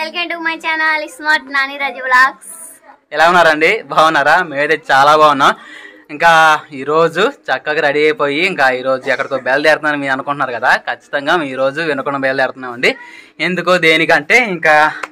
Welcome to my channel smart Nani Raju vlogs ఎలా ఉన్నారండి బాగున్నారా మేమైతే చాలా బాగున్నాం ఇంకా ఈరోజు చక్కగా రెడీ అయిపోయి ఇంకా ఈరోజు ఎక్కడికో బయలుదేరుతున్నాను మీరు అనుకుంటున్నారు కదా ఖచ్చితంగా మేము ఈరోజు వినకుండా బయలుదేరుతున్నామండి ఎందుకు దేనికంటే ఇంకా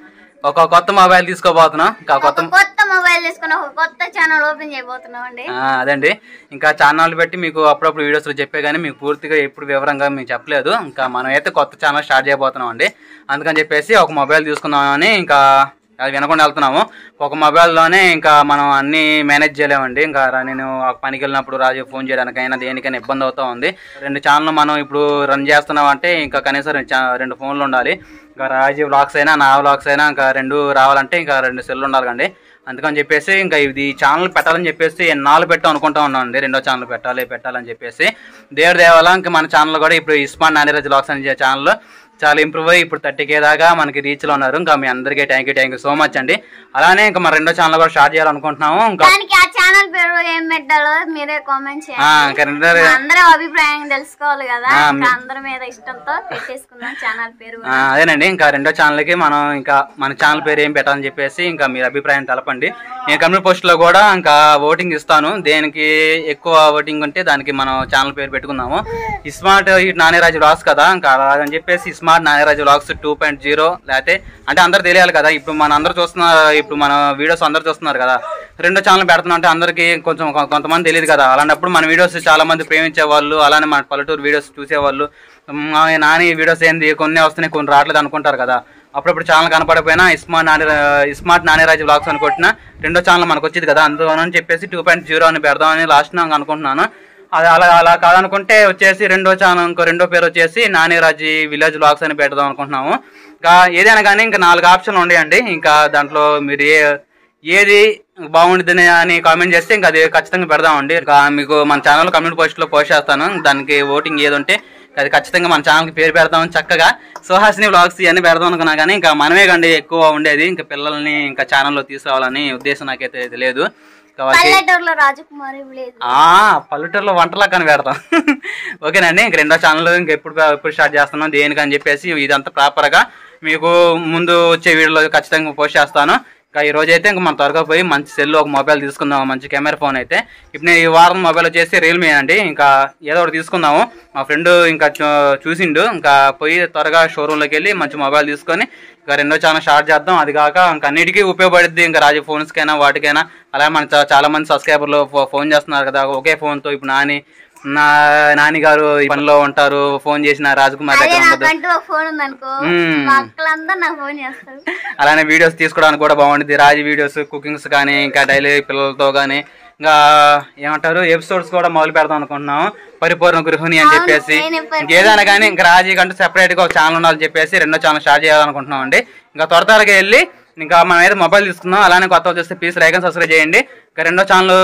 ఒక కొత్త మొబైల్ తీసుకోబోతున్నాం ఇంకా కొత్త ఒక కొత్త మొబైల్ తీసుకుని ఒక కొత్త ఛానల్ ఓపెన్ చేయబోతున్నాం అండి ఆ, అదండి ఇంకా ఛానల్ పెట్టి మీకు అప్పుడప్పుడు వీడియోస్లో చెప్పే కానీ మీకు పూర్తిగా ఎప్పుడు వివరంగా మీకు చెప్పలేదు ఇంకా మనం అయితే కొత్త ఛానల్ స్టార్ట్ చేయబోతున్నాం అండి అందుకని చెప్పేసి ఒక మొబైల్ తీసుకుందామని ఇంకా అది వినకుండా వెళ్తున్నాము ఒక మొబైల్లోనే ఇంకా మనం అన్ని మేనేజ్ చేయలేమండి ఇంకా రా- నేను ఆ పనికి వెళ్ళినప్పుడు రాజు ఫోన్ చేయడానికైనా దేనికైనా ఇబ్బంది అవుతా ఉంది రెండు ఛానల్ మనం ఇప్పుడు రన్ చేస్తున్నాం అంటే ఇంకా కనీసం రెండు ఛా- రెండు ఫోన్లు ఉండాలి ఇంకా రాజు వ్లాగ్స్ అయినా నా వ్లాగ్స్ అయినా ఇంకా రెండు రావాలంటే ఇంకా రెండు సెల్లు ఉండాలి కండి అందుకని చెప్పేసి ఇంకా ఇది ఛానల్ పెట్టాలని చెప్పేసి ఎన్నాళ్ళు పెట్టాం అనుకుంటా ఉన్నాం అండి రెండో ఛానల్ పెట్టాలి పెట్టాలని చెప్పేసి దేవుడి దేవాల ఇంకా మన ఛానల్ కూడా ఇప్పుడు ఇస్మాన్ నానిరాజ్ లాక్స్ అనే ఛానల్ చాలా ఇంప్రూవ్ అయ్యి ఇప్పుడు థర్టీ కే దాకా మనకి రీచ్లో ఉన్నారు ఇంకా మీ అందరికీ thank you thank you so much అండి అలానే ఇంకా మన రెండో ఛానల్ కూడా స్టార్ట్ చేయాలనుకుంటున్నాము ఇంకా దానికి ఆ ఛానల్ పేరు ఏం పెట్టాలో మీరే కామెంట్ ఆ, చేయండి ఇంకా రెండో అందరూ అభిప్రాయం తెలుసుకోవాలి కదా ఆ, ఇంకా అందరి మీద ఇష్టంతో పెట్టేసుకుందాం ఛానల్ పేరు ఆ, అదేనండి ఇంకా రెండో ఛానల్కి మనం ఇంకా మన ఛానల్ పేరు ఏం పెట్టాలని చెప్పేసి ఇంకా మీరు అభిప్రాయం తెలపండి నేను కమ్యూనిటీ పోస్ట్లో కూడా ఇంకా ఓటింగ్ ఇస్తాను దేనికి ఎక్కువ ఓటింగ్ ఉంటే దానికి మనం ఛానల్ పేరు పెట్టుకుందాము స్మార్ట్ నానేరాజు వ్లాగ్స్ కదా ఇంకా అలాగని చెప్పేసి smart నానేరాజు vlogs two point zero లేకపోతే అంటే అందరు తెలియాలి కదా ఇప్పుడు మన అందరు చూస్తున్న ఇప్పుడు మన వీడియోస్ అందరు చూస్తున్నారు కదా రెండో ఛానల్ పెడుతున్నాం అంటే అందరికీ కొంచెం కొ- కొంతమంది తెలియదు కదా అలాంటప్పుడు మన వీడియోస్ చాలా మంది ప్రేమించే వాళ్ళు అలానే మన పల్లెటూరు వీడియోస్ చూసేవాళ్ళు మా నాని వీడియోస్ ఏంది కొన్ని వస్తున్నాయి కొన్ని రావట్లేదు అనుకుంటారు కదా అప్పుడప్పుడు channel కనపడకపోయినా smart Nani smart నానిరాజ్ blogs అని కొట్టిన రెండో ఛానల్ మనకు వచ్చింది కదా అందులోనని చెప్పేసి టూ పాయింట్ జీరో అని పెడదామని లాస్ట్ నాకు అనుకుంటున్నాను అది అలా అలా కాదనుకుంటే వచ్చేసి రెండో ఛానల్ ఇంకో రెండో పేరు వచ్చేసి నానిరాజీ విలేజ్ బ్లాగ్స్ అని పెడదాం అనుకుంటున్నాము ఇంకా ఏదైనా కానీ ఇంకా నాలుగు ఆప్షన్లు ఉన్నాయండి ఇంకా దాంట్లో మీరు ఏ ఏది బాగుంటుంది అని కామెంట్ చేస్తే ఇంకా అది ఖచ్చితంగా పెడదామండి ఇంకా మీకు మన ఛానల్ కమ్యూనిటీ పోస్ట్లో పోస్ట్ చేస్తాను దానికి ఓటింగ్ ఏది ఉంటే అది ఖచ్చితంగా మన ఛానల్కి పేరు పెడదాం చక్కగా సుహాసిని వ్లాగ్స్ ఇవన్నీ పెడదాం అనుకున్నా కానీ ఇంకా మనమే కండి ఎక్కువ ఉండేది ఇంకా పిల్లల్ని ఇంకా ఛానల్లో తీసుకురావాలని ఉద్దేశం నాకైతే ఇది లేదు ఇంకా వాళ్ళకి పల్లెటూరులో రాజకుమారి లేదు ఆ పల్లెటూరులో వంటలా కానీ పెడతాం ఓకేనండి ఇంక రెండో ఛానల్ ఇంక ఎప్పుడు ఎప్పుడు స్టార్ట్ చేస్తున్నాం దేనికని చెప్పేసి ఇదంతా ప్రాపర్గా మీకు ముందు వచ్చే వీడియోలో ఖచ్చితంగా పోస్ట్ చేస్తాను ఇంకా ఈ రోజు అయితే ఇంకా మనం త్వరగా పోయి మంచి సెల్ ఒక మొబైల్ తీసుకుందాం మంచి కెమెరా ఫోన్ అయితే ఇప్పుడు నేను ఈ వారం మొబైల్ వచ్చేసి రియల్మీ అండి ఇంకా ఏదో ఒకటి తీసుకుందాము మా ఫ్రెండ్ ఇంకా చూ- చూసిండు ఇంకా పోయి త్వరగా షోరూంలోకి వెళ్ళి మంచి మొబైల్ తీసుకొని ఇంకా రెండో ఛానల్ స్టార్ట్ చేద్దాం అది కాక ఇంకా అన్నిటికీ ఉపయోగపడుద్ది ఇంకా రాజు ఫోన్స్కైనా వాటికైనా అలాగే మన చా- చాలా మంది సబ్స్క్రైబర్లు ఫో- ఫోన్ చేస్తున్నారు కదా ఒకే ఫోన్తో ఇప్పుడు నాని నా నాని గారు ఈ పనిలో ఉంటారు ఫోన్ చేసిన రాజకుమార్ అదే దగ్గర ఉండదు నాకంటూ ఒక ఫోన్ ఉందనుకో మ్మ్. మా అక్కలందరూ నాకు ఫోన్ చేస్తారు అలానే వీడియోస్ తీసుకోవడానికి కూడా బాగుంటుంది రాజు వీడియోస్ కుకింగ్స్ కానీ ఇంకా డైలీ పిల్లలతో కానీ ఇంకా ఏమంటారు ఎపిసోడ్స్ కూడా మొదలు పెడదాం అనుకుంటున్నాము పరిపూర్ణ గృహిణి అని చెప్పేసి నేను పరిపూర్ణ ఇంకేదైనా కానీ ఇంకా రాజీ కంటూ సెపరేట్ గా ఒక ఛానల్ ఉండాలని చెప్పేసి రెండో ఛానల్ స్టార్ట్ చేయాలనుకుంటున్నాం అండి ఇంకా త్వర త్వరగా వెళ్ళి ఇంకా మనం ఏదో మొబైల్ తీసుకుందాం అలానే కొత్త చూస్తే ప్లీజ్ లైక్ అండ్ సబ్స్క్రైబ్ చేయండి ఇంకా రెండో ఛానల్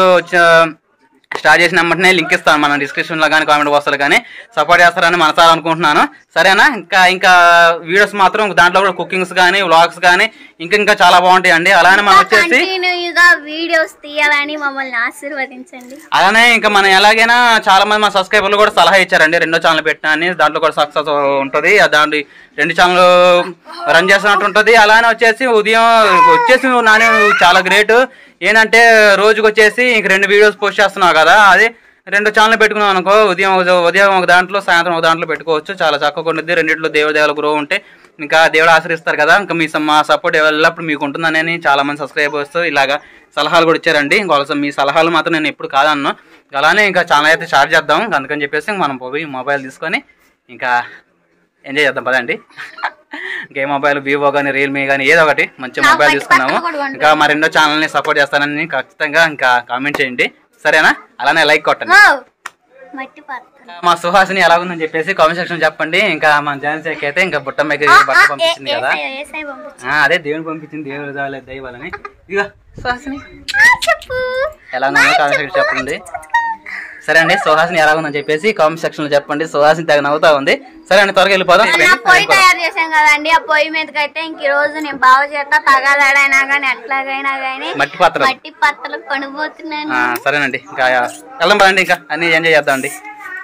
స్టార్ట్ చేసిన వెంటనే లింక్ ఇస్తాను మన డిస్క్రిప్షన్ లో కానీ కామెంట్ బాక్స్ లో కానీ సపోర్ట్ చేస్తారని మనసారి అనుకుంటున్నాను సరేనా ఇంకా ఇంకా వీడియోస్ మాత్రం దాంట్లో కూడా కుకింగ్స్ కానీ వ్లాగ్స్ కానీ ఇంకా ఇంకా చాలా బాగుంటాయి అండి అలానే మనం వచ్చేసి కంటిన్యూగా వీడియోస్ తీయాలని మమ్మల్ని ఆశీర్వదించండి అలానే ఇంకా మనం ఎలాగైనా చాలా మంది మన సబ్స్క్రైబర్లు కూడా సలహా ఇచ్చారండి రెండో ఛానల్ పెట్టినా అని దాంట్లో కూడా సక్సెస్ ఉంటుంది దాంట్లో రెండు ఛానల్ రన్ చేస్తున్నట్టు ఉంటుంది అలానే వచ్చేసి ఉదయం వచ్చేసి నువ్వు నాని నువ్వు చాలా గ్రేట్ ఏంటంటే రోజుకి వచ్చేసి ఇంక రెండు వీడియోస్ పోస్ట్ చేస్తున్నావు కదా అది రెండు ఛానల్ పెట్టుకున్నావు అనుకో ఉదయం ఒక- ఉదయం ఒక దాంట్లో సాయంత్రం ఒక దాంట్లో పెట్టుకోవచ్చు చాలా చక్కగా ఉంటుంది రెండిట్లో దేవుడు దేవాల గ్రో ఉంటే ఇంకా దేవుడు ఆశ్రయిస్తారు కదా ఇంకా మీ స- మా సపోర్ట్ ఎల్లప్పుడు మీకు ఉంటుందని చాలా మంది సబ్స్క్రైబర్స్ ఇలాగా సలహాలు కూడా ఇచ్చారండి ఇంకా వాళ్ళ మీ సలహాలు మాత్రం నేను ఎప్పుడు కాదన్ను అలానే ఇంకా ఛానల్ అయితే స్టార్ట్ చేద్దాం అందుకని చెప్పేసి ఇంక మనం పోయి మొబైల్ తీసుకొని ఇంకా ఎంజాయ్ చేద్దాం పదండి ఇంకే మొబైల్ వివో కానీ రియల్మీ కానీ ఏదో ఒకటి మంచి నాకు మొబైల్ పక్క తీసుకున్నాము పక్కన కూడా ఇంకా మా రెండో ఛానల్ని సపోర్ట్ చేస్తానని ఖచ్చితంగా ఇంకా కామెంట్ చేయండి సరేనా అలానే లైక్ కొట్టండి ఓ, మట్టి పాత్ర మా సుహాసిని ఎలా ఉందని చెప్పేసి కామెంట్ సెక్షన్ చెప్పండి ఇంకా మన జాన్సీకి అయితే ఇంకా బుట్టమ్మకి బట్ట పంపించింది కదా ఏసై పంపించు ఆ, అదే దేవుని పంపించింది దేవుడు రాలేదు దైవాలని ఇదిగో సుహాసిని ఆ, చెప్పు ఎలా ఉందో కామెంట్ సెక్షన్ చెప్పండి సరే అండి సుహాసిని ఎలా ఉందని చెప్పేసి కామెంట్ సెక్షన్ లో చెప్పండి సుహాసిని తెగ నవ్వుతా ఉంది సరే అండి త్వరగా వెళ్ళిపోదాం నా పొయ్యి తయారు చేశాం కదండి ఆ పొయ్యి మీదకి అయితే ఇంక ఈ రోజు నేను బాగు చేస్తా తగాదాడైనా గానీ ఎట్లాగైనా గానీ మట్టి పాత్ర మట్టి పత్తలు కొనుగోతున్నాను ఆ, సరేనండి ఇంకా వెళ్దాం పదండి ఇంకా అన్ని ఎంజాయ్ చేద్దాం అండి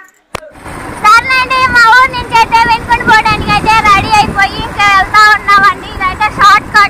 సర్లేండి మా ఊరు నుంచి అయితే వెనుకొని పోవడానికి అయితే రెడీ అయిపోయి ఇంకా వెళ్తా ఉన్నామండి ఇదైతే షార్ట్ కట్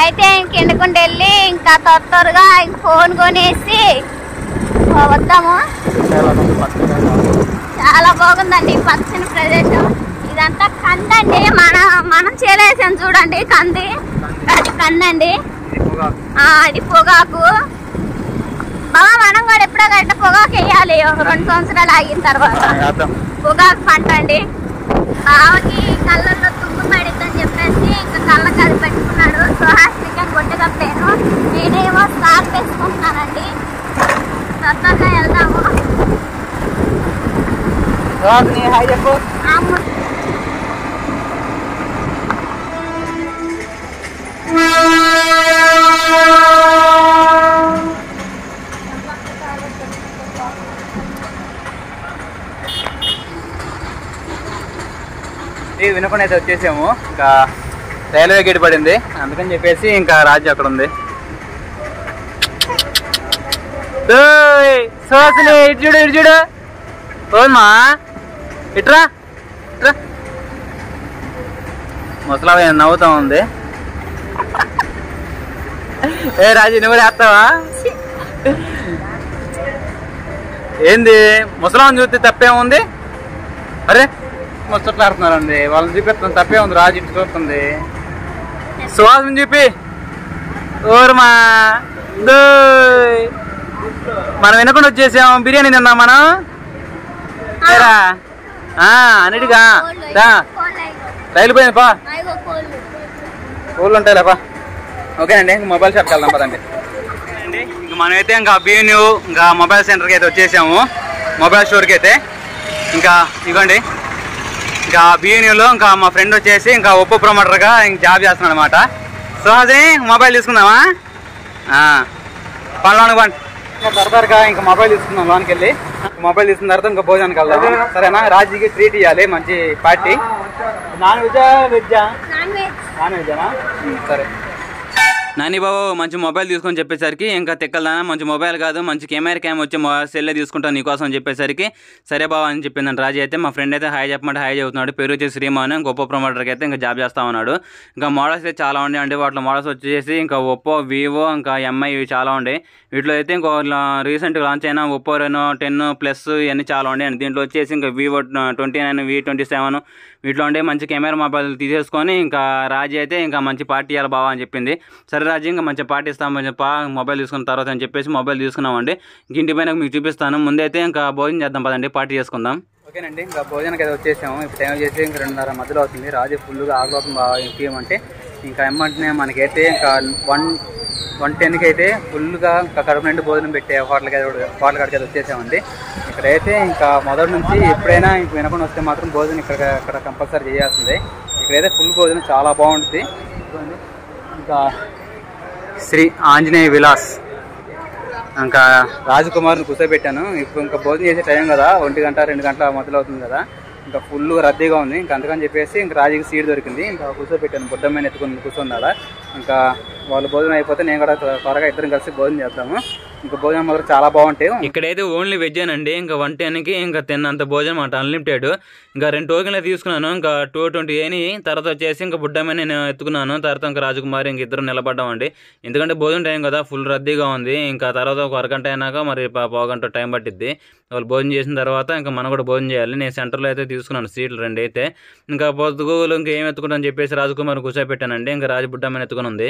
ఇప్పుడైతే ఇంక ఎండుకుంటూ వెళ్ళి ఇంకా త్వర త్వరగా ఇంక ఫోన్ కొనేసి వద్దాము చాలా మంది పక్కన చాలా బాగుందండి ఈ పచ్చని ప్రదేశం ఇదంతా కందండి మన మనం చేలేసాం చూడండి కంది అది కందండి ఎక్కువగా ఆ, అది పొగాకు బాబా మనం కూడా ఎప్పుడో గట్ట పొగాకు వేయాలి ఒక రెండు సంవత్సరాలు ఆగిన తర్వాత వేద్దాం పొగాకు పంట అండి బావకి కళ్ళల్లో తుమ్ము పడిద్దని చెప్పేసి ఇంకా కళ్ళకి అది పెట్టుకున్నాడు సుహాస్ చికెన్ కొట్టగప్పలేను నేనేమో స్కార్ఫ్ వేసుకుంటున్నానండి తొందరగా వెళ్దాము హాయ్ చెప్పు అమ్మ ఇది వినకుండా అయితే వచ్చేసాము ఇంకా రైల్వే గేట్ పడింది అందుకని చెప్పేసి ఇంకా రాజు అక్కడ ఉంది ఓయ్, సుహాసిని ఇటు చూడు ఇటు చూడు ఓమా ఇట్రా ఇట్రా ముసలావ నవ్వుతా ఉంది ఏ రాజు నువ్వు కూడా వేస్తావా ఏంది ముసలాం చూస్తే తప్పేముంది అరే ముచ్చట్లాడుతున్నారండి వాళ్ళని చూపిస్తుంది తప్పే ఉంది రాజు ఇటు చూస్తుంది సువాసన చూపి ఓరమా దోయ్. మనం వినకుండా వచ్చేసాం బిర్యానీ తిందాం మనం ఏరా? ఆ అన్నిటిగా రా రైలు పోయింది పా ఊళ్ళు ఉంటాయి లేపా ఓకేనండి ఇంక మొబైల్ షాప్కి వెళ్దాం పదండి అండి ఇంక మనమైతే ఇంకా బిఎన్యూ ఇంకా మొబైల్ సెంటర్కి అయితే వచ్చేసాము మొబైల్ స్టోర్కి అయితే ఇంకా ఇవ్వండి ఇంకా బిఎన్యూలో ఇంకా మా ఫ్రెండ్ వచ్చేసి ఇంకా ఒప్పో ప్రమోటర్గా ఇంక జాబ్ చేస్తున్నాడు అనమాట సో అది మొబైల్ తీసుకుందామా పనులోనికి పండి సరదాగా ఇంకా మొబైల్ తీసుకుందాం లోనికి వెళ్ళి మొబైల్ తీసుకున్న తర్వాత ఇంకా భోజనానికి వెళ్దాం సరేనా రాజీకి ట్రీట్ ఇవ్వాలి మంచి పార్టీ నాన్ వెజా వెజ్జా నాన్ వెజ్ నాన్ వెజ్జానా సరే నాని బాబు మంచి మొబైల్ తీసుకొని చెప్పేసరికి ఇంకా తిక్కలదానా మంచి మొబైల్ కాదు మంచి కెమెరా క్యామ్ వచ్చే మొ- సెల్లే తీసుకుంటాను నీకోసం అని చెప్పేసరికి సరే బాబా అని చెప్పిందంట రాజు అయితే మా ఫ్రెండ్ అయితే హాయ్ చెప్పమంటే హాయ్ చెబుతున్నాడు పేరు వచ్చేసి శ్రీమాన్ గొప్ప ప్రమోటర్కి అయితే ఇంకా జాబ్ చేస్తా ఉన్నాడు ఇంకా మోడల్స్ అయితే చాలా ఉండే అండి వాటిలో మోడల్స్ వచ్చేసి ఇంకా ఒప్పో వివో ఇంకా ఎంఐ ఇవి చాలా ఉండే వీటిలో అయితే ఇంకో రీసెంట్గా లాంచ్ అయిన ఒప్పో రెనో టెన్ ప్లస్ ఇవన్నీ చాలా ఉండే దీంట్లో వచ్చేసి ఇంకా Vivo twenty nine V twenty seven వీటిలో ఉండే మంచి కెమెరా మొబైల్ తీసేసుకొని ఇంకా రాజీ అయితే ఇంకా మంచి పార్టీ ఇవ్వాలి బావా అని చెప్పింది సరే రాజీ ఇంకా మంచి పార్టీ ఇస్తామని చెప్పా మొబైల్ తీసుకున్న తర్వాత అని చెప్పేసి మొబైల్ తీసుకున్నామండి ఇంక ఇంటి పైన మీకు చూపిస్తాను ముందైతే ఇంకా భోజనం చేద్దాం పదండి పార్టీ చేసుకుందాం ఓకేనండి ఇంకా భోజనానికి అయితే వచ్చేసాము ఇప్పుడు టైం వచ్చేసి ఇంకా రెండున్నర మధ్యలో అవుతుంది రాజు ఫుల్గా ఆకలి అవుతుంది బాగా ఇంకేమంటే ఇంకా ఏమంటే మనకైతే ఇంకా వన్ వన్ టెన్కి అయితే ఫుల్గా ఇంకా కడుపు నిండి భోజనం పెట్టే హోటల్కి అయితే హోటల్ కాడికి అయితే వచ్చేసామండి ఇక్కడైతే ఇంకా మొదటి నుంచి ఎప్పుడైనా ఇంక వినకుండా వస్తే మాత్రం భోజనం ఇక్కడ ఇక్కడ కంపల్సరీ చేయాల్సిందే ఇక్కడైతే ఫుల్ భోజనం చాలా బాగుంటుంది చూడండి. ఇంకా శ్రీ ఆంజనేయ విలాస్ ఇంకా రాజకుమార్ని కూర్చోబెట్టాను ఇప్పుడు ఇంకా భోజనం చేసే టైం కదా ఒంటి గంట రెండు గంటల మధ్యలో అవుతుంది కదా ఇంకా ఫుల్ రద్దీగా ఉంది ఇంకా అందుకని చెప్పేసి ఇంకా రాజుకి సీట్ దొరికింది ఇంకా కూర్చోబెట్టాను బుడ్డమైన ఎత్తుకుని కూర్చున్నాడా ఇంకా వాళ్ళు భోజనం అయిపోతే నేను కూడా త్వర- త్వరగా ఇద్దరం కలిసి భోజనం చేద్దాము ఇంకా భోజనం మాత్రం చాలా బాగుంటాయి ఇక్కడైతే ఓన్లీ వెజ్ అండి ఇంకా వన్ టెన్కి ఇంకా తిన్నంత భోజనం అంట అన్లిమిటెడ్ ఇంకా రెండు టోకెన్లు తీసుకున్నాను ఇంకా టూ ట్వంటీ అని తర్వాత వచ్చేసి ఇంకా బుడ్డమైన నేను ఎత్తుకున్నాను తర్వాత ఇంకా రాజకుమారి ఇంక ఇద్దరు నిలబడ్డామండి ఎందుకంటే భోజనం టైం కదా ఫుల్ రద్దీగా ఉంది ఇంకా తర్వాత ఒక అరగంట అయినాక మరి పా- పావుగంట టైం పట్టిద్ది వాళ్ళు భోజనం చేసిన తర్వాత ఇంకా మనం కూడా భోజనం చేయాలి నేను సెంటర్లో అయితే తీసుకున్నాను సీట్లు రెండు అయితే ఇంకా పొద్దుగోలు ఇంకా ఏం ఎత్తుకుంటాను చెప్పేసి రాజకుమార్ కూర్చోపెట్టానండి ఇంకా రాజు బుడ్డమ్మని ఎత్తుకుని ఉంది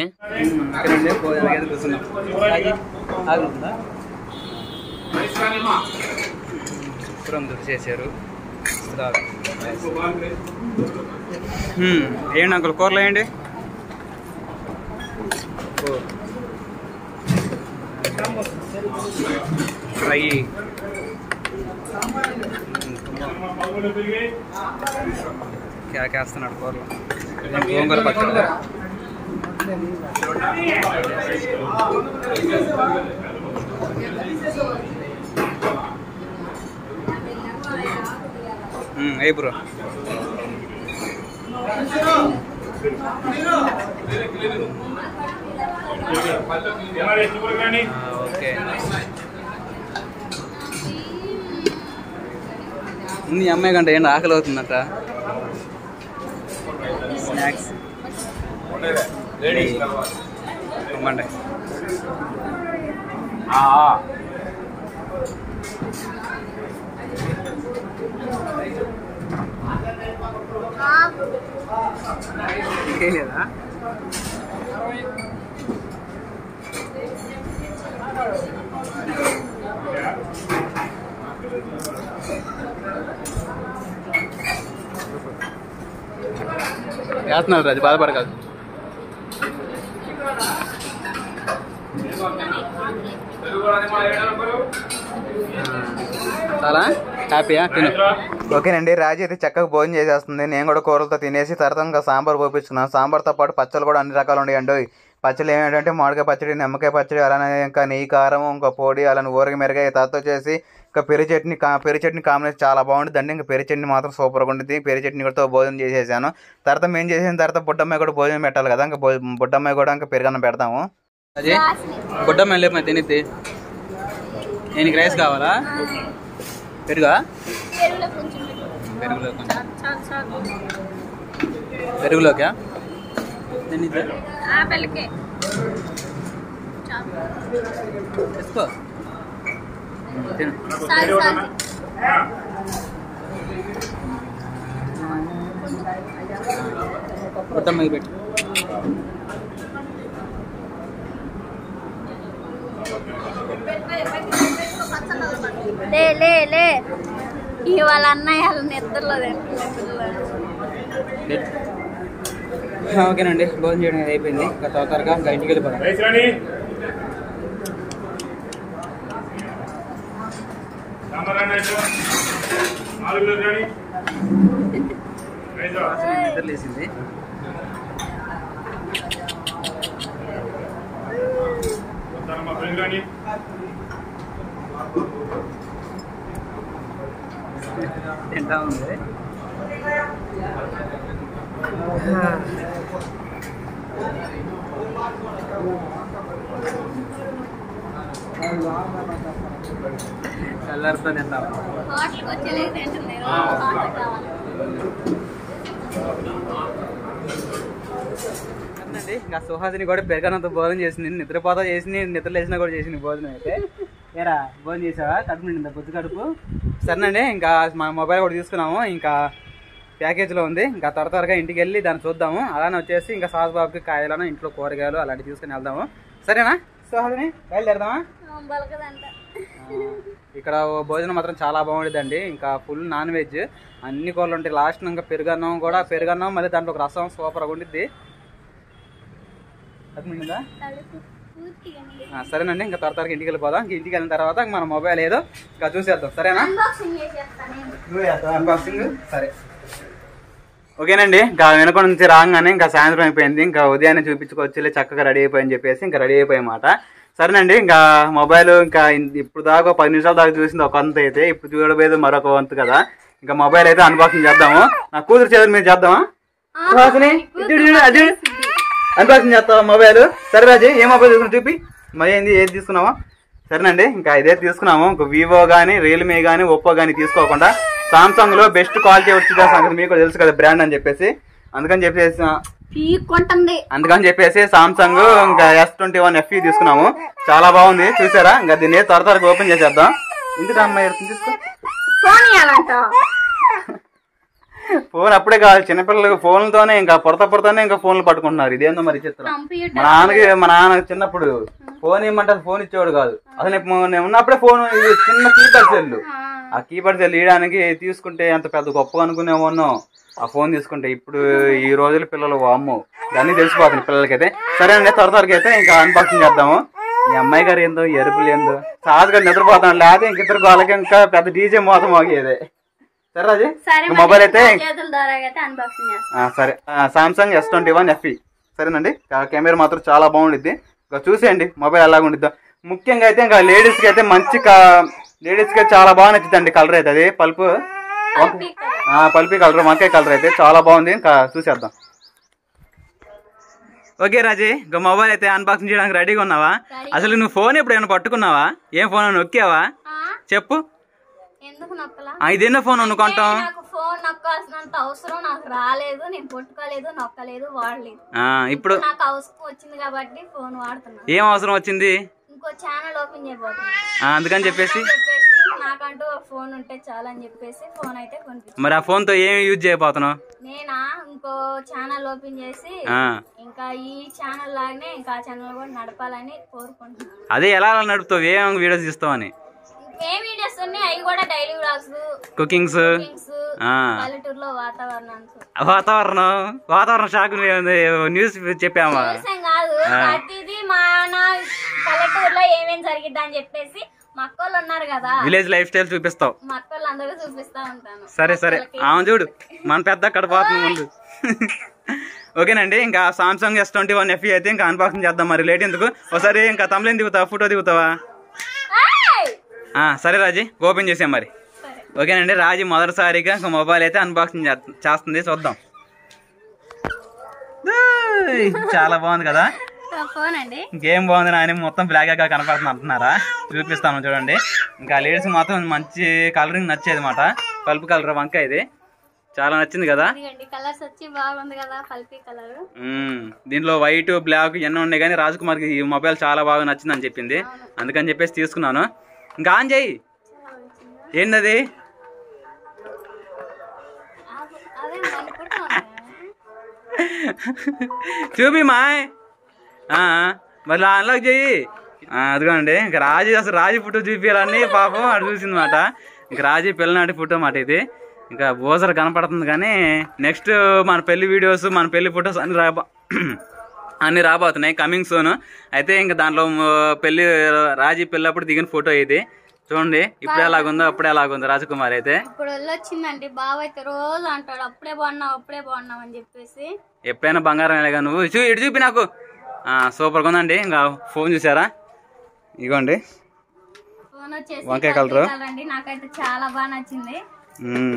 శుభ్రం చేశారు ఏంటి అంకుల్ కూరలు వేయండి ఫ్రై కేకేస్తున్నాడు కూరలు ఇదేం గోంగూర పచ్చడి ఏ బ్రో ఓకే నీ అమ్మాయి కంటే ఏంటి ఆకలి అవుతుందట స్నాక్స్ ఇవ్వండి ఇంకేం లేదా వేస్తున్నారు అది బాధపడకాదు చాలా హ్యాపీయా తిను ఓకేనండి రాజీ అయితే చక్కగా భోజనం చేసేస్తుంది నేను కూడా కూరలతో తినేసి తర్వాత ఇంకా సాంబార్ పోపించుకున్నాను సాంబార్తో పాటు పచ్చళ్ళు కూడా అన్ని రకాలు ఉన్నాయండి పచ్చళ్ళు ఏమిటంటే మామిడికాయ పచ్చడి నిమ్మకాయ పచ్చడి అలానే ఇంకా నెయ్యి కారం ఇంకా పొడి అలానే ఊరగ మెరగాయ తర్వాత వచ్చేసి ఇంకా పెరుగు చట్నీ కా పెరుగు చట్నీ కాంబినేషన్ చాలా బాగుంటుంది అండి ఇంకా పెరుగు చట్నీ మాత్రం సూపర్గా ఉంటుంది పెరుగు చట్నీ కూడా భోజనం చేసేసాను తర్వాత మేము చేసిన తర్వాత బుడ్డమ్మాయి కూడా భోజనం పెట్టాలి కదా ఇంకా భో- బుడ్డమ్మాయి కూడా ఇంకా పెరుగన్నం పెడతాము అదే బుడ్డమ్మాయి లేపు మరి తినిద్ది నేను రైస్ కావాలా పెరుగా పెరుగులో కొంచెం పెట్టు. పెరుగులో కొంచెం చాలు చాలు చాలు పెరుగులోకా తినిద్దా ఆపిల్కే చాలు తీసుకో తిను చాలు చాలు బుడ్డమ్మాయి పెట్టు లే లే లే ఇవాళ అన్నయ్య వాళ్ళ నిద్రలో తింటున్నారు పెట్టు. ఓకేనండి భోజనం చేయడం అనేది అయిపోయింది ఇంకా త్వర త్వరగా ఇంకా ఇంటికి వెళ్ళిపోదాం రైస్ రాణి సాంబార్ రాణి రైస్ నాలుగు రాణి రైస్ రా. నిద్ర లేసింది వస్తానమ్మా పెరుగు రాణి తింటా ఉంది కలర్తో తింటా హోటల్కి వచ్చేలేక తింటున్నారు హోటల్ కావాలి అండి ఇంకా సుహాసిని కూడా పెరగనంత భోజనం చేసింది నిద్రపోతా చేసింది నిద్ర లేచినా కూడా చేసింది భోజనం అయితే ఏరా భోజనం చేసావా కడుపు నిండిందా బొద్దు కడుపు సరేనండి ఇంకా మా మొబైల్ కూడా తీసుకున్నాము ఇంకా ప్యాకేజీలో ఉంది ఇంకా త్వర త్వరగా ఇంటికి వెళ్ళి దాన్ని చూద్దాము అలానే వచ్చేసి ఇంకా సాస్ బాబుకి కాయలను ఇంట్లో కూరగాయలు అలాంటివి తీసుకుని వెళ్దాము సరేనా సుహాసిని బయలుదేరదామా బలకదంట ఇక్కడ భోజనం మాత్రం చాలా బాగుండేదండి ఇంకా ఫుల్ నాన్ వెజ్ అన్ని కూరలు ఉంటాయి లాస్ట్ ఇంకా పెరుగన్నం కూడా పెరుగన్నం మళ్ళీ దాంట్లో ఒక రసం సూపర్గా ఉండిద్ది అది మిగిలిందా? కడుపు పూర్తిగా నిండి. ఆ, సరేనండి ఇంకా త్వర త్వరగా ఇంటికి వెళ్ళిపోదాం ఇంక ఇంటికి వెళ్ళిన తర్వాత ఇంక మన మొబైల్ ఏదో ఇంకా చూసేద్దాం సరేనా అన్బాక్సింగ్ చేసేస్తాను నేను. నువ్వు చేస్తావా అన్బాక్సింగ్ సరే ఓకేనండి ఇంకా వెనక నుంచి రాగానే ఇంకా సాయంత్రం అయిపోయింది ఇంకా ఉదయాన్నే చూపించుకొచ్చి చక్కగా రెడీ అయిపోయని చెప్పేసి ఇంకా రెడీ అయిపోయామాట సరేనండి ఇంకా మొబైల్ ఇంకా ఇన్- ఇప్పుడు దాకా ఒక పది నిమిషాల దాకా చూసింది ఒక వంతు అయితే ఇప్పుడు చూడబోయేది మరొక వంతు కదా ఇంకా మొబైల్ అయితే అన్బాక్సింగ్ చేద్దాము నా కూతురు చేతుల మీద చేద్దామా సుహాసిని, ఇటు ఇటు ఇటు, అటు ఇటు. అన్బాక్సింగ్ చేస్తావా మొబైల్ సరే రాజు ఏ మొబైల్ తీసుకున్నా చూపి మరి ఏంది ఏది తీసుకున్నావా సరేనండి ఇంకా ఇదే తీసుకున్నాము ఇంకా వివో కానీ రియల్మీ కానీ ఒప్పో కానీ తీసుకోకుండా సామ్సంగ్ లో బెస్ట్ క్వాలిటీ వచ్చిందా సంగతి మీకు తెలుసు కదా బ్రాండ్ అని చెప్పేసి అందుకని చెప్పేసి పీక్కుంటుంది అందుకని చెప్పేసి సామ్సంగ్ ఇంకా ఎస్ ట్వంటీ వన్ ఎఫ్ఈ తీసుకున్నాము చాలా బాగుంది చూసారా ఇంకా దీన్ని త్వర త్వరగా ఓపెన్ చేసేద్దాం ఎందుకు అమ్మాయి ఎడుతుంది తీసుకో ఫోన్ ఇవ్వాలంట ఫోన్ అప్పుడే కాదు చిన్నపిల్లలకు ఫోన్లతోనే ఇంకా పొరత పొరతోనే ఇంకా ఫోన్లు పట్టుకుంటున్నారు ఇదేందో మరి చిత్రం మా కంప్యూటర్ నాన్నకి మా నాన్న చిన్నప్పుడు ఫోన్ ఇవ్వమంటే ఫోన్ ఇచ్చేవాడు కాదు అసలు ఇప్పుడు నేను ఉన్నప్పుడే ఫోన్ ఇది చిన్న కీప్యాడ్ సెల్ ఆ కీప్యాడ్ సెల్ ఇవ్వడానికి తీసుకుంటే ఎంత పెద్ద గొప్పగా అనుకునేవాను ఆ ఫోన్ తీసుకుంటే ఇప్పుడు ఈ రోజుల పిల్లలు అమ్మో ఇవన్నీ తెలిసిపోతుంది పిల్లలకైతే సరే అండి త్వర త్వరగా అయితే ఇంకా అన్బాక్సింగ్ చేద్దాము ఈ అమ్మాయి గారు ఏందో ఈ ఎరుపులు ఏందో సాజుగా నిద్రపోతాను లేకపోతే ఇంక ఇద్దరు వాళ్ళకి ఇంకా పెద్ద డీజే మోతం మోగేదే సరే రాజు సరే ఇంకా మొబైల్ అయితే మరి చేతుల ద్వారా అయితే అన్బాక్సింగ్ చేస్తాను ఆ, సరే Samsung S twenty one FE సరేనండి ఆ కెమెరా మాత్రం చాలా బాగుండిద్ది ఇంకా చూసేయండి మొబైల్ ఎలాగ ఉండిద్దో ముఖ్యంగా అయితే ఇంకా లేడీస్కి అయితే మంచి లేడీస్కి అయితే చాలా బాగా నచ్చుద్దండి కలర్ అయితే అది పల్పు ఆ, పల్పి కలర్ వంకాయ కలర్ అయితే చాలా బాగుంది ఇంకా చూసేద్దాం ఓకే రాజీ ఇంకా మొబైల్ అయితే అన్బాక్సింగ్ చేయడానికి రెడీగా ఉన్నావా అసలు నువ్వు ఫోన్ ఎప్పుడు ఏమైనా పట్టుకున్నావా ఏం ఫోన్ నొక్కావా ఆ, చెప్పు ఎందుకు నొక్కలా ఆ, ఇదేనా ఫోన్ నువ్వు కొంటాం నాకు ఫోన్ నొక్కాల్సినంత అవసరం నాకు రాలేదు నేను పట్టుకోలేదు నొక్కలేదు వాడలేదు ఆ, ఇప్పుడు నాకు అవసరం వచ్చింది కాబట్టి ఫోన్ వాడుతున్నాను ఏం అవసరం వచ్చింది ఇంకో ఛానల్ ఓపెన్ చేయబోతున్నాను ఆ, అందుకని చెప్పేసి చెప్పేసి నాకంటూ ఒక ఫోన్ ఉంటే చాలు అని చెప్పేసి ఫోన్ అయితే కొనిపించాను మరి ఆ ఫోన్తో ఏం యూజ్ చేయబోతున్నావు నేనా ఇంకో ఛానల్ ఓపెన్ చేసి ఆ, ఇంకా ఈ ఛానల్ లాగానే ఇంకా ఆ ఛానల్ కూడా నడపాలని కోరుకుంటున్నాను అదే ఎలా అలా నడుపుతావు ఏం వీడియోస్ తీస్తావని ఏ వీడియోస్ ఉన్నాయి అవి కూడా డైలీ వ్లాగ్స్ కుకింగ్స్ థింగ్స్ ఆ. పల్లెటూరులో వాతావరణం వాతావరణం వాతావరణ శాఖ న్యూస్ చెప్పామా చూసాం కాదు ప్రతిదీ మన పల్లెటూరులో ఏమేం జరిగిద్ది అని చెప్పేసి మా అక్కోళ్ళు ఉన్నారు కదా విలేజ్ లైఫ్ స్టైల్ చూపిస్తావు మా అక్కోళ్ళు అందరూ చూపిస్తా ఉంటాను సరే సరే ఆమె చూడు మన పెద్ద అక్కడ పోతుంది ముందు ఓకేనండి ఇంకా Samsung S twenty one FE అయితే ఇంకా అన్బాక్సింగ్ చేద్దాం మరి లేట్ ఎందుకు ఒకసారి ఇంకా తమిళం దిగుతావా ఫోటో దిగుతావా ఏయ్! ఆ, సరే రాజీ ఓపెన్ చేసాం మరి సరే ఓకేనండి రాజీ మొదటిసారిగా ఇంకా మొబైల్ అయితే అన్బాక్సింగ్ చేస్త- చేస్తుంది చూద్దాం ఏయ్, చాలా బాగుంది కదా ఫోన్ అండి ఇంకేం బాగుంది నాయన మొత్తం బ్లాక్ గా కనపడుతుంది అంటున్నారా చూపిస్తాను చూడండి ఇంకా లేడీస్ మాత్రం మంచి కలరింగ్ నచ్చేది మాట పల్పు కలర్ వంకాయ ఇది చాలా నచ్చింది కదా ఇదిగండి కలర్స్ వచ్చి బాగుంది కదా పల్పీ కలర్ మ్మ్. దీంట్లో వైట్ బ్లాక్ ఎన్నో ఉన్నాయి కానీ రాజకుమార్కి ఈ మొబైల్ చాలా బాగా నచ్చిందని చెప్పింది అందుకని చెప్పేసి తీసుకున్నాను ఇంకా ఆన్ చేయి ఏంటది అదే అనుకుంటున్నాను చూపి మాయ్ ఆ, మరి అన్లాక్ చెయ్యి ఆ, అదిగోండి ఇంకా రాజీ అసలు రాజీ ఫోటో చూపించాలని పాపం అటు చూసింది మాట ఇంకా రాజీ పిల్లనాటి ఫోటో మాట ఇది ఇంకా బోసర్ కనపడుతుంది కానీ నెక్స్ట్ మన పెళ్లి వీడియోస్ మన పెళ్లి ఫొటోస్ అన్ని రాబో అన్ని రాబోతున్నాయి కమింగ్ సూన్ అయితే ఇంకా దాంట్లో మ- పెళ్లి రాజీ పెళ్ళప్పుడు దిగిన ఫోటో ఇది చూడండి ఇప్పుడు ఎలాగుందో అప్పుడే ఎలాగుందో రాజకుమార్ అయితే ఇప్పుడు వెళ్ళొచ్చిందండి బావ అయితే రోజు అంటాడు అప్పుడే బాగున్నావు అప్పుడే బాగున్నావు అని చెప్పేసి ఎప్పుడైనా బంగారం ఎలాగా నువ్వు చూ ఇటు చూపి నాకు ఆ, సూపర్గా ఉందండి ఇంకా ఫోన్ చూసారా ఇగోండి ఫోన్ వచ్చేసి వంకాయ పల్పీ కలరు? కలర్ అండి నాకైతే చాలా బాగా నచ్చింది మ్మ్.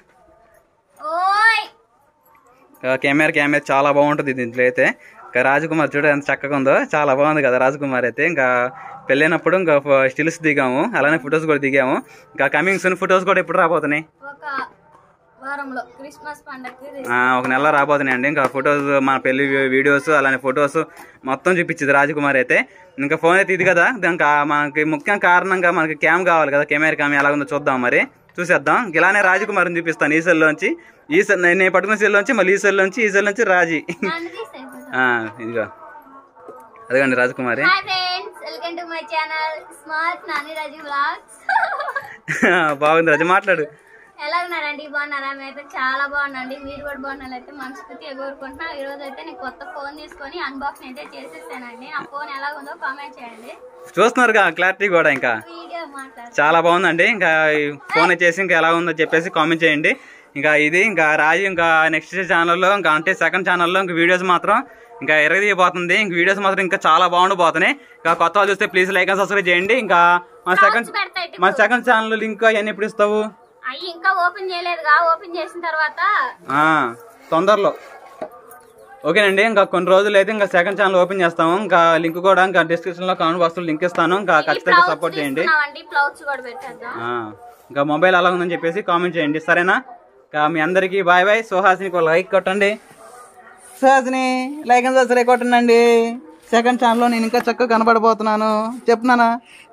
ఓయ్ ఇంకా కెమెరా కెమెరా చాలా బాగుంటుంది దీంట్లో అయితే ఇంకా రాజకుమార్ చూడ ఎంత చక్కగా ఉందో చాలా బాగుంది కదా రాజకుమార్ అయితే ఇంకా పెళ్ళైనప్పుడు ఇంకా స్టిల్స్ దిగాము అలానే ఫొటోస్ కూడా దిగాము ఇంకా కమింగ్ సూన్ ఫొటోస్ కూడా ఎప్పుడు రాబోతున్నాయి ఒక వారంలో క్రిస్మస్ పండగకి ఆ, ఒక నెల రాబోతున్నాయి అండి ఇంకా ఫొటోస్ మన పెళ్లి వీడియోస్ అలానే ఫొటోస్ మొత్తం చూపించింది రాజకుమార్ అయితే ఇంకా ఫోన్ అయితే ఇది కదా ఇంకా మనకి ముఖ్య కారణంగా మనకి క్యామ్ కావాలి కదా కెమెరా క్యామ్ ఎలా ఉందో చూద్దాం మరి చూసేద్దాం ఇలానే రాజకుమార్ని చూపిస్తాను ఈ సెల్లోంచి ఈ సెల్ నేను పట్టుకున్న సెల్లోంచి మళ్ళీ ఈ సెల్లోంచి ఈ సెల్లోంచి రాజీ నన్ను తీసేయ్ ఆ, ఇదిగో అదిగోండి రాజకుమారి hi friends welcome to my channel smart Nani Raju vlogs బాగుంది రాజు మాట్లాడు ఎలా ఉన్నారండి బాగున్నారా మేమైతే చాలా బాగున్నాండి మీరు కూడా బాగున్నారైతే మనస్ఫూర్తిగా కోరుకుంటున్నా ఈ రోజు అయితే నేను కొత్త ఫోన్ తీసుకొని అన్బాక్సింగ్ అయితే చేసేసానండి నా ఫోన్ ఎలా ఉందో కామెంట్ చేయండి చూస్తున్నారుగా క్లారిటీ కూడా ఇంకా వీడియో మాట్లాడు చాలా బాగుందండి ఇంకా ఈ ఫోన్ వచ్చేసి ఇంకా ఎలా ఉందో చెప్పేసి కామెంట్ చేయండి ఇంకా ఇది ఇంకా రాజు ఇంకా నెక్స్ట్ ఛానల్లో ఇంకా అంటే సెకండ్ ఛానల్లో ఇంకా వీడియోస్ మాత్రం ఇంకా ఎరగదీయబోతుంది ఇంక వీడియోస్ మాత్రం ఇంకా చాలా బాగుండిపోతున్నాయి ఇంకా కొత్త వాళ్ళు చూస్తే ప్లీజ్ లైక్ అండ్ సబ్స్క్రైబ్ చేయండి ఇంకా మన సెకండ్ పెడతాయి మన సెకండ్ ఛానల్ లింక్ అవన్నీ ఎప్పుడు ఇస్తావు అవి ఇంకా ఓపెన్ చేయలేదుగా ఓపెన్ చేసిన తర్వాత ఆ, తొందరలో ఓకేనండి ఇంకా కొన్ని రోజులు అయితే ఇంకా సెకండ్ ఛానల్ ఓపెన్ చేస్తాము ఇంకా లింక్ కూడా ఇంకా డిస్క్రిప్షన్ లో కామెంట్ బాక్స్ లింక్ ఇస్తాను ఇంకా ఖచ్చితంగా సపోర్ట్ చేయండి తీసుకున్నామండి ప్లౌచ్ కూడా పెట్టేద్దాం ఆ, ఇంకా మొబైల్ అలా ఉందని చెప్పేసి కామెంట్ చేయండి సరేనా ఇంకా మీ అందరికీ బాయ్ బాయ్ సుహాసినికి ఒక లైక్ కొట్టండి సుహాసిని లైక్ అండ్ సబ్స్క్రైబ్ కొట్టండి సెకండ్ ఛానల్లో నేను ఇంకా చక్కగా కనబడబోతున్నాను చెప్తున్నానా